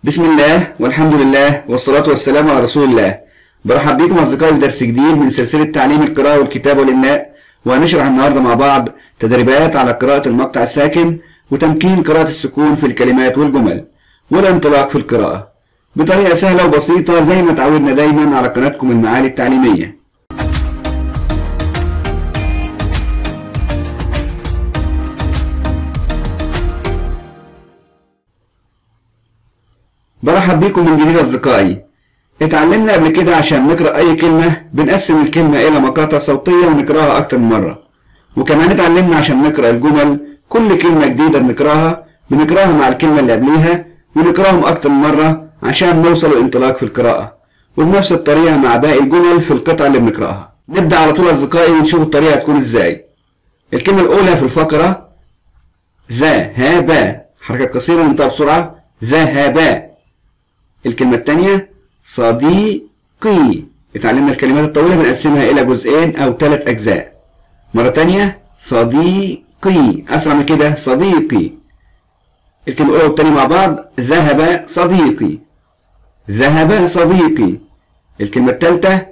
بسم الله والحمد لله والصلاة والسلام على رسول الله برحب بكم أصدقائي في درس جديد من سلسلة تعليم القراءة والكتابة والإملاء وهنشرح النهاردة مع بعض تدريبات على قراءة المقطع الساكن وتمكين قراءة السكون في الكلمات والجمل والانطلاق في القراءة بطريقة سهلة وبسيطة زي ما تعودنا دايما على قناتكم المعالي التعليمية برحب بكم من جديد أصدقائي اتعلمنا قبل كده عشان نقرأ أي كلمة بنقسم الكلمة إلى مقاطع صوتية ونقرأها أكتر من مرة وكمان اتعلمنا عشان نقرأ الجمل كل كلمة جديدة بنقرأها بنقرأها مع الكلمة اللي قبليها ونقرأهم أكتر من مرة عشان نوصل الانطلاق في القراءة وبنفس الطريقة مع باقي الجمل في القطع اللي بنقرأها نبدأ على طول أصدقائي ونشوف الطريقة هتكون إزاي الكلمة الأولى في الفقرة ذهب حركة قصيرة ننطقها بسرعة ذهب الكلمة الثانية صديقي اتعلمنا الكلمات الطويلة بنقسمها إلى جزئين أو ثلاث أجزاء مرة تانية صديقي أسرع من كده صديقي الكلمة الأولى والثانية مع بعض ذهب صديقي ذهب صديقي الكلمة الثالثة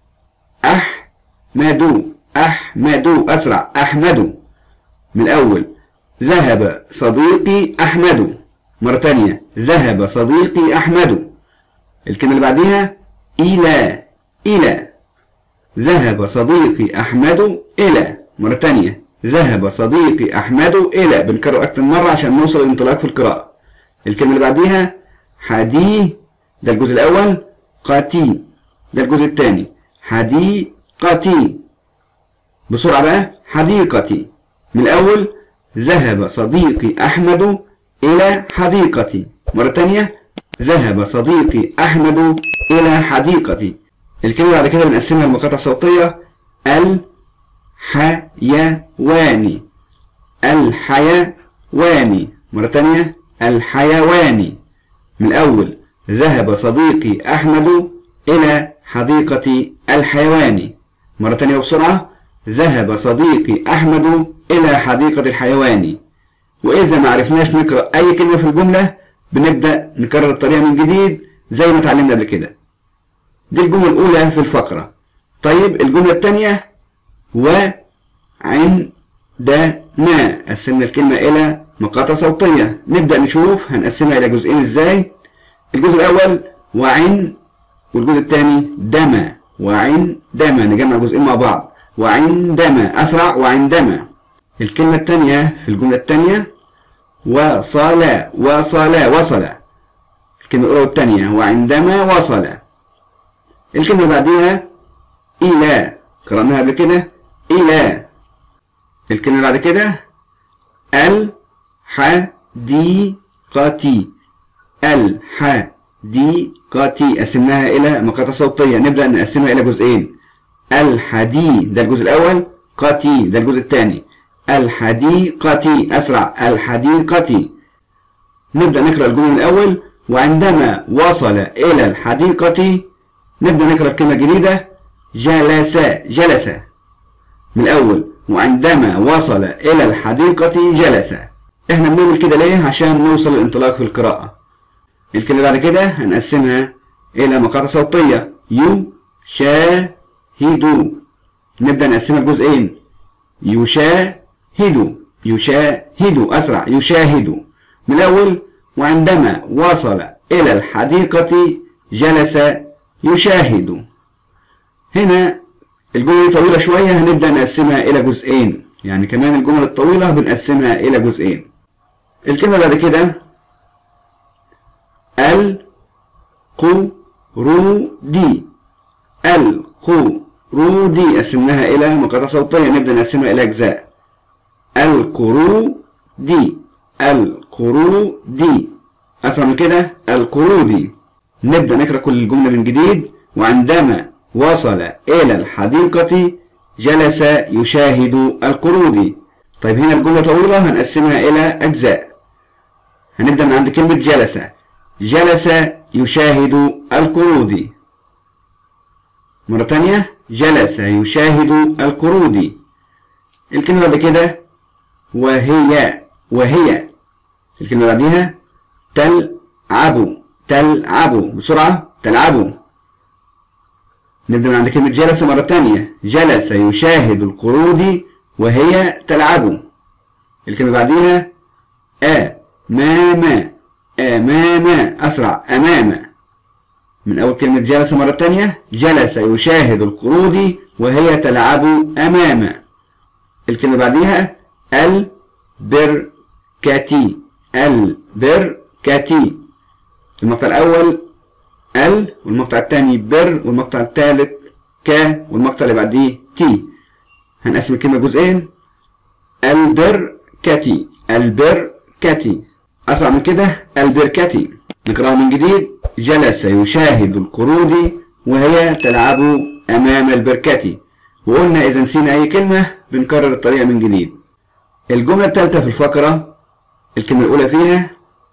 أحمد أحمد أسرع أحمد من الأول ذهب صديقي أحمد مرة تانية ذهب صديقي أحمد الكلمة اللي بعديها إلى إلى ذهب صديقي أحمد إلى مرة تانية ذهب صديقي أحمد إلى بنكرر أكتر مرة عشان نوصل للانطلاق في القراءة الكلمة اللي بعديها حدي ده الجزء الأول قاتي ده الجزء الثاني حديقتي بسرعة بقى حديقتي من الأول ذهب صديقي أحمد إلى حديقتي مرة تانية ذهب صديقي أحمد إلى حديقتي الكلمة بعد كده بنقسمها لمقاطع صوتية الحيواني الحيواني مرة تانية الحيواني من الأول ذهب صديقي أحمد إلى حديقة الحيوان مرة تانية بسرعة ذهب صديقي أحمد إلى حديقة الحيوان وإذا ما عرفناش نقرأ أي كلمة في الجملة بنبدأ نكرر الطريقة من جديد زي ما اتعلمنا قبل كده دي الجملة الأولى في الفقرة طيب الجملة الثانية وعندما قسمنا الكلمة إلى مقاطع صوتية نبدأ نشوف هنقسمها إلى جزئين إزاي الجزء الأول وعن والجزء الثاني دما وعندما نجمع جزئين مع بعض وعندما أسرع وعندما الكلمة الثانية في الجملة الثانية وصل وصل وصل الكلمة الأولى والثانية وعندما وصل الكلمة بعدها إلى قرأناها قبل كده إلى الكلمة بعد كده الحديقة الحديقة قسمناها إلى مقاطع صوتية نبدأ نقسمها إلى جزئين الحدي ده الجزء الأول قتي ده الجزء الثاني الحديقة أسرع الحديقة نبدأ نقرأ الجملة من الأول وعندما وصل إلى الحديقة نبدأ نقرأ الكلمة الجديدة جلس جلس من الأول وعندما وصل إلى الحديقة جلس إحنا بنعمل كده ليه عشان نوصل للانطلاق في القراءة الكلمة بعد كده هنقسمها إلى مقاطع صوتية يشاهد نبدأ نقسمها لجزئين يشاهد يشاهد أسرع يشاهد من الأول وعندما وصل إلى الحديقة جلس يشاهد هنا الجملة طويلة شوية هنبدأ نقسمها إلى جزئين يعني كمان الجمل الطويلة بنقسمها إلى جزئين الكلمة بعد كده القرودي القرودي قسمناها إلى مقاطع صوتية نبدأ نقسمها إلى أجزاء القرودي القرودي أسرع من كده القرودي نبدأ نقرأ كل الجملة من جديد وعندما وصل إلى الحديقة جلس يشاهد القرود طيب هنا الجملة طويلة هنقسمها إلى أجزاء هنبدأ من عند كلمة جلس جلس يشاهد القرود مرة تانية جلس يشاهد القرود الكلمة بعد كده وهي وهي الكلمة بعديها تلعب تلعبوا بسرعة تلعبوا نبدأ من عند كلمة جلس مرة تانية جلس يشاهد القرود وهي تلعب الكلمة بعديها أمام أمام أسرع أمام من أول كلمة جلس مرة تانية جلس يشاهد القرود وهي تلعب أمام الكلمة بعديها البركتي البركتي المقطع الأول ال والمقطع الثاني بر والمقطع الثالث ك والمقطع اللي بعديه تي هنقسم الكلمة جزئين البركتي البركتي أسرع من كده البركتي نقرأه من جديد جلس يشاهد القرود وهي تلعب أمام البركة وقلنا إذا نسينا أي كلمة بنكرر الطريقة من جديد الجملة الثالثة في الفقرة الكلمة الأولى فيها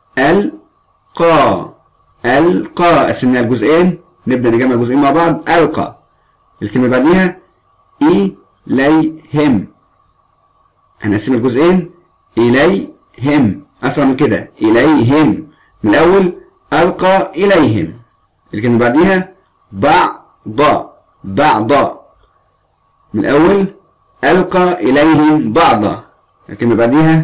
القى القى قسمناها لجزئين نبدأ نجمع الجزئين مع بعض ألقى الكلمة اللي بعديها إليهم هنقسم الجزئين إليهم أسرع من كده إليهم من الأول ألقى إليهم الكلمة اللي بعديها بعض بعض من الأول ألقى إليهم بعض الكلمة اللي بعديها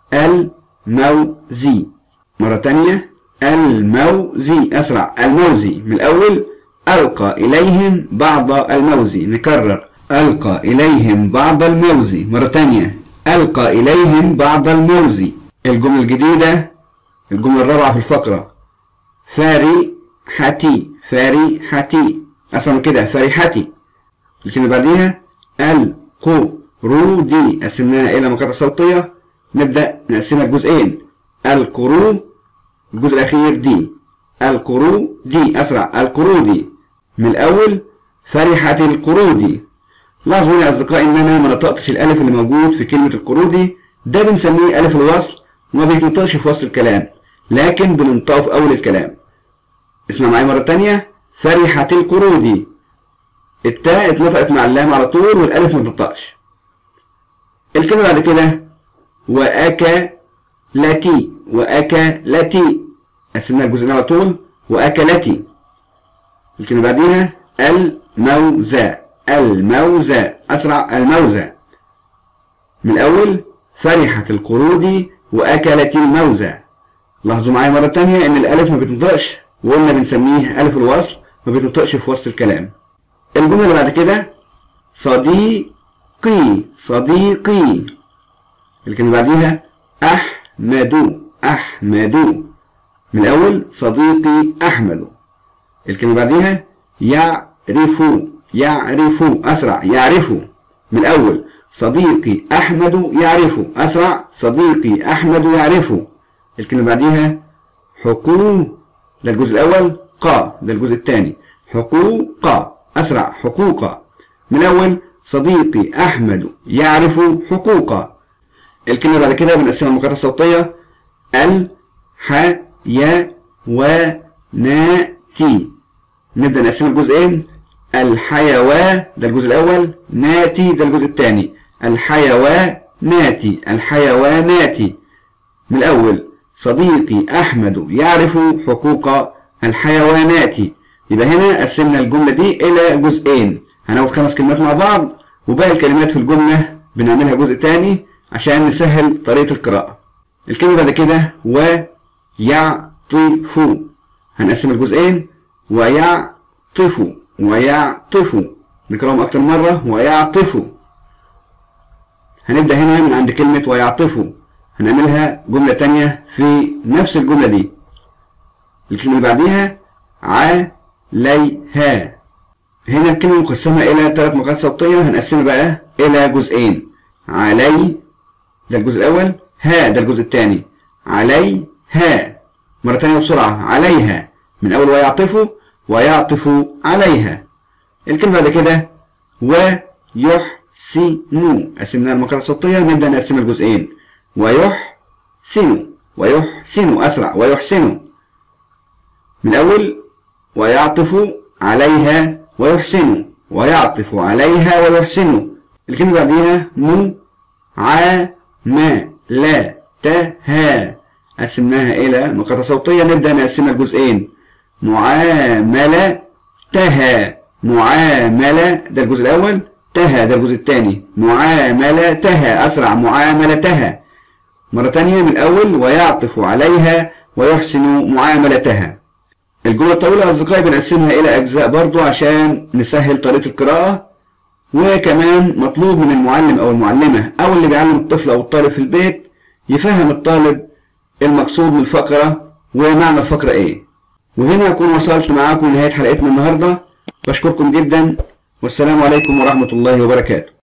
الموزي مرة تانية الموزي أسرع الموزي من الأول ألقى إليهم بعض الموزي نكرر ألقى إليهم بعض الموزي مرة تانية ألقى إليهم بعض الموزي الجملة الجديدة الجملة الرابعة في الفقرة فرحتي فرحتي أصلا من كده فرحتي الكلمة بعديها القرودي قسمناها إلى مقاطع صوتية نبدأ نقسمها لجزئين القرو الجزء الأخير دي القرو دي أسرع القرودي من الأول فرحة القرودي لاحظوا يا أصدقائي إن أنا ما نطقتش الألف اللي موجود في كلمة القرودي ده بنسميه ألف الوصل وما بيتنطقش في وسط الكلام لكن بننطقه في أول الكلام اسمع معايا مرة تانية فرحة القرودي التاء اتنطقت مع اللام على طول والألف ما تنطقش الكلمة بعد كده وأكلتي وأكلتي قسمناها الجزء على طول وأكلتي الكلمة بعديها الموزة الموزة أسرع الموزة من الأول فرحت القرود وأكلت الموزة لاحظوا معايا مرة تانية إن الألف ما بتنطقش وقلنا بنسميه ألف الوصل ما بتنطقش في وسط الكلام الجملة اللي بعد كده صديقي صديقي الكلمة بعديها أحمد أحمد من الأول صديقي أحمد الكلمة بعديها يعرف يعرف أسرع يعرف من الأول صديقي أحمد يعرف أسرع صديقي أحمد يعرف الكلمة بعديها حقوق ده الجزء الأول قا ده الجزء الثاني حقوق أسرع حقوق من الأول صديقي أحمد يعرف حقوق الكلمة بعد كده بنقسمها المقاطع الصوتية ال ح ي و ن تي نبدأ نقسمها لجزئين الحيوان ده الجزء الأول ناتي ده الجزء الثاني الحيواناتي الحيواناتي من الأول صديقي أحمد يعرف حقوق الحيوانات يبقى هنا قسمنا الجملة دي إلى جزئين هناخد خمس كلمات مع بعض وباقي الكلمات في الجملة بنعملها جزء تاني عشان نسهل طريقة القراءة الكلمة بعد كده ويعطف هنقسم الجزئين ويعطف ويعطف نقراهم أكتر مرة ويعطف هنبدأ هنا من عند كلمة ويعطف هنعملها جملة تانية في نفس الجملة دي الكلمة اللي بعديها عليها هنا الكلمة مقسمة إلى ثلاث مقاطع صوتية هنقسمها بقى إلى جزئين علي ده الجزء الأول ها ده الجزء الثاني عليها مرة تانية بسرعة عليها من أول ويعطف ويعطف عليها الكلمة بعد كده ويحسن قسمناها المقاطع الصوتية نبدأ نقسمها لجزئين ويحسن ويحسن أسرع ويحسن من الأول ويعطف عليها ويحسن ويعطف عليها ويحسن الكلمة بعديها م ع م لا ت ها قسمناها إلى مقاطع صوتية نبدأ نقسمها لجزئين معاملتها معاملة ده الجزء الأول تها ده الجزء الثاني معاملتها أسرع معاملتها مرة تانية من الأول ويعطف عليها ويحسن معاملتها الجملة الطويلة أصدقائي بنقسمها إلى أجزاء برضو عشان نسهل طريقة القراءة وكمان مطلوب من المعلم أو المعلمة أو اللي بيعلم الطفل أو الطالب في البيت يفهم الطالب المقصود من الفقرة ومعنى الفقرة إيه وهنا أكون وصلت معاكم لنهاية حلقتنا النهاردة بشكركم جدا والسلام عليكم ورحمة الله وبركاته